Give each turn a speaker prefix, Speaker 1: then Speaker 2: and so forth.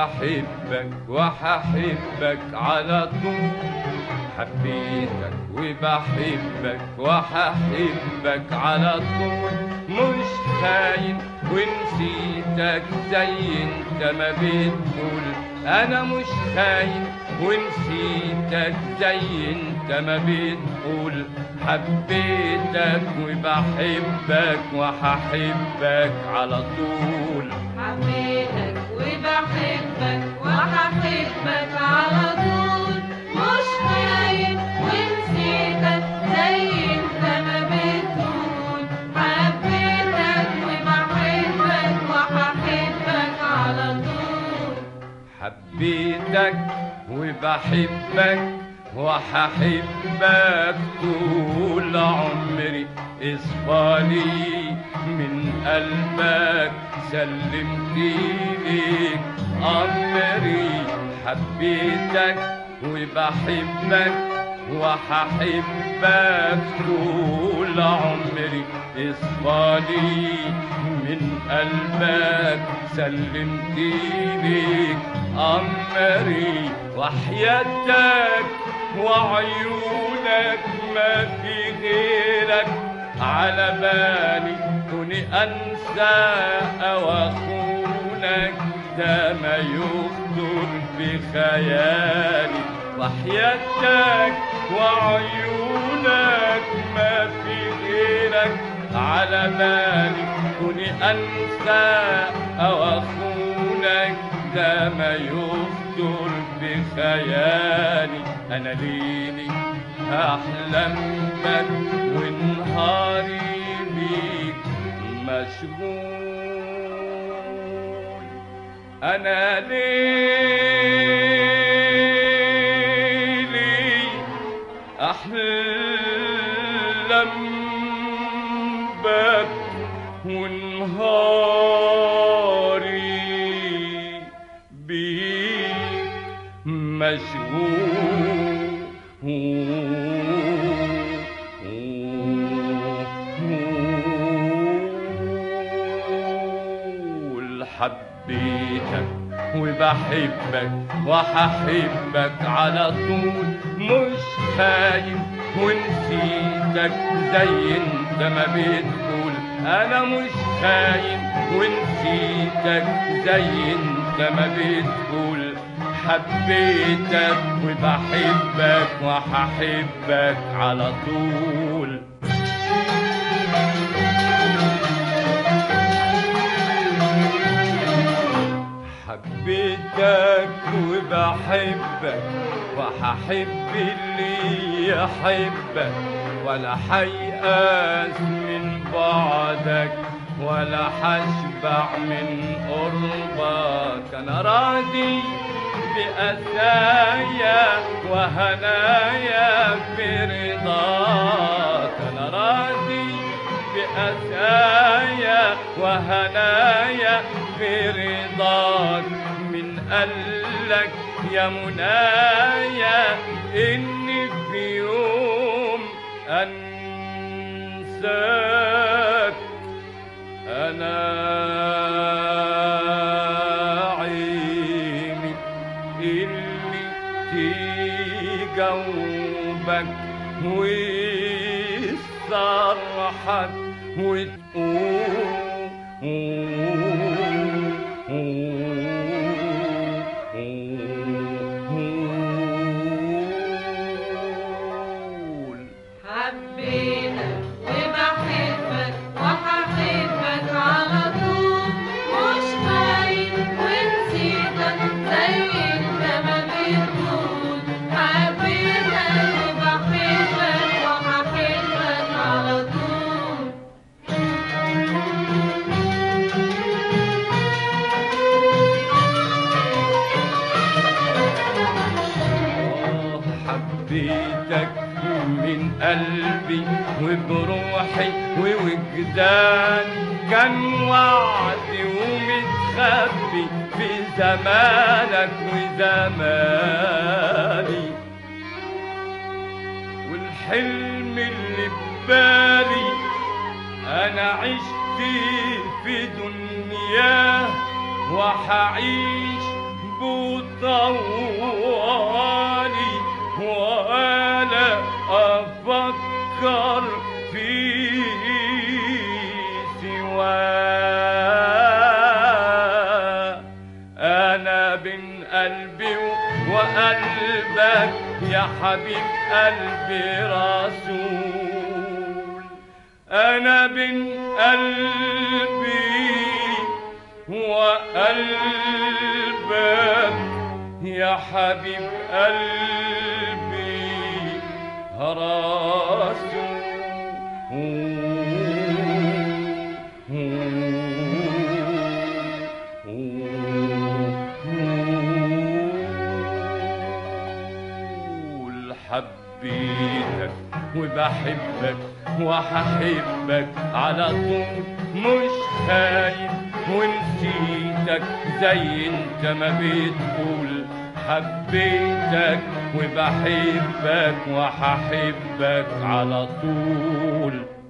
Speaker 1: وبحبك وححبك على طول حبيتك وبحبك وححبك على طول مش خاين ونسيتك زي انت ما بتقول انا مش خاين ونسيتك زي انت ما بتقول حبيتك وبحبك وححبك على طول
Speaker 2: حبيتك وبحبك وهحبك على طول مش خاين ونسيتك زي انت ما بتقول حبيتك وبحبك وهحبك على طول
Speaker 1: حبيتك وبحبك وححبك طول عمري اصفالي من قلبك سلمت ليك أمري حبيتك وبحبك وححبك طول عمري اصفالي من قلبك سلمت ليك أمري وحياتك وعيونك ما في غيرك على بالي كوني أنسى أو أخونك ده ما يخطر بخيالي وحياتك وعيونك ما في غيرك على بالي كوني أنسى أو أخونك ده ما يخطر بخيالي أنا ليلي أحلم بك ونهاري بيك مشغول أنا ليلي أحلم بك ونهاري بيك مشغول حبيتك وبحبك وححبك على طول مش خايف ونسيتك زي انت ما بتقول انا مش خاين ونسيتك زي انت ما بتقول حبيتك وبحبك وححبك على طول حبيتك وبحبك وححب اللي يحبك ولا حيأس من بعدك ولا حشبع من قربك انا راضي بأسايا وهنايا برضاك انا راضي بأسايا وهنايا برضاك من قالك يا منايا إني في يوم أنساك أنا عيني اللي تجاوبك ويصرحك وتقول
Speaker 2: حبيتك وبحبك وهحبك على طول مش خاين ونسيتك زي انت ما بتقول حبيتك وبحبك وهحبك على طول
Speaker 1: آه، حبيتك من قلبي وبروحي ووجداني كان وعدي ومتخبي في زمانك وزماني والحلم اللي ببالي انا عشت في دنياه وحعيش طوالي ولا أفكر في سواه أنا بين قلبي وقلبك يا حبيب قلبي رسول أنا بين قلبي وقلبك يا حبيب قلبي رسول حبيتك وبحبك وهحبك على طول مش خايف ونسيتك زي انت ما بتقول حبيتك وبحبك وهحبك على طول